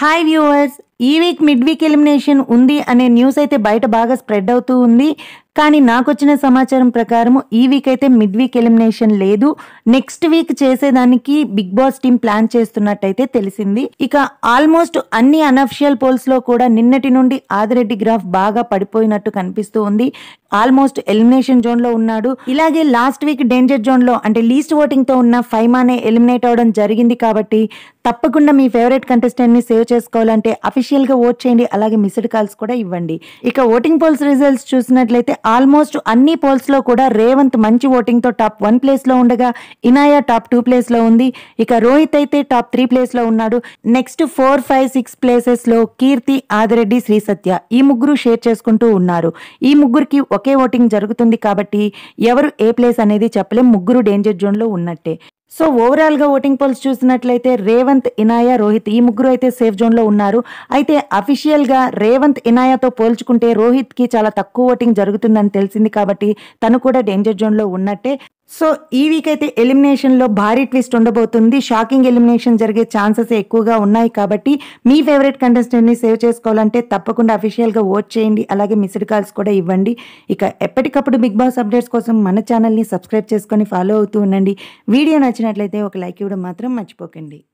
hi viewers ఈ week mid week elimination ఉంది అనే న్యూస్ అయితే బయట బాగా స్ప్రెడ్ అవుతూ ఉంది కానీ నాకు వచ్చిన సమాచారం ప్రకారం ఈ వీక్ అయితే మిడ్ వీక్ ఎలిమినేషన్ లేదు నెక్స్ట్ వీక్ చేసేదానికి బిగ్ బాస్ టీం ప్లాన్ చేస్తున్నట్టయితే తెలిసింది ఇక ఆల్మోస్ట్ అన్ని అనఫిషియల్ పోల్స్ లో కూడా నిన్నటి నుండి ఆదిరెడ్డి గ్రాఫ్ బాగా పడిపోయినట్టు కనిపిస్తూ ఉంది ఆల్మోస్ట్ ఎలిమినేషన్ జోన్ లో ఉన్నాడు ఇలాగే లాస్ట్ వీక్ డేంజర్ జోన్ లో అంటే లీస్ట్ ఓటింగ్ తో ఉన్న ఫైమానే ఎలిమినేట్ అవడం జరిగింది కాబట్టి తప్పకుండా మీ ఫేవరెట్ కంటెస్టెంట్ ని సేవ్ చేసుకోవాలంటే అఫీషియల్ గా ఓట్ చేయండి అలాగే మిస్డ్ కాల్స్ కూడా ఇవ్వండి ఇక ఓటింగ్ పోల్స్ రిజల్ట్స్ చూసినట్లయితే ఆల్మోస్ట్ అన్ని పోల్స్ లో కూడా రేవంత్ మంచి ఓటింగ్ తో టాప్ వన్ ప్లేస్ లో ఉండగా ఇనాయా టాప్ టూ ప్లేస్ లో ఉంది ఇక రోహిత్ అయితే టాప్ త్రీ ప్లేస్ లో ఉన్నాడు next four five six places లో కీర్తి ఆదిరెడ్డి శ్రీ సత్య ఈ ముగ్గురు షేర్ చేసుకుంటూ ఉన్నారు ఈ ముగ్గురికి ఒకే ఓటింగ్ జరుగుతుంది కాబట్టి ఎవరు ఏ ప్లేస్ అనేది చెప్పలేం ముగ్గురు డేంజర్ జోన్ లో ఉన్నట్టే సో ఓవరాల్ గా ఓటింగ్ పోల్స్ చూసినట్లయితే రేవంత్ ఇనాయా రోహిత్ ఈ ముగ్గురు అయితే సేఫ్ జోన్ లో ఉన్నారు అయితే అఫీషియల్ గా రేవంత్ ఇనాయాతో పోల్చుకుంటే రోహిత్ కి చాలా తక్కువ ఓటింగ్ జరుగుతుందని తెలిసింది కాబట్టి తను కూడా డేంజర్ జోన్ లో ఉన్నట్టే సో ఈ వీక్ అయితే ఎలిమినేషన్ లో భారీ ట్విస్ట్ ఉండబోతుంది షాకింగ్ ఎలిమినేషన్ జరిగే ఛాన్సెస్ ఎక్కువగా ఉన్నాయి కాబట్టి మీ ఫేవరెట్ కంటెస్టెంట్ ని సేవ్ చేసుకోవాలంటే తప్పకుండా అఫీషియల్ గా ఓట్ చేయండి అలాగే మిస్డ్ కాల్స్ కూడా ఇవ్వండి ఇక ఎప్పటికప్పుడు బిగ్ బాస్ అప్డేట్స్ కోసం మన ఛానల్ ని సబ్స్క్రైబ్ చేసుకొని ఫాలో అవుతూ ఉండండి వీడియో నచ్చినట్లయితే ఒక లైక్ ఇవ్వడం మాత్రం మర్చిపోకండి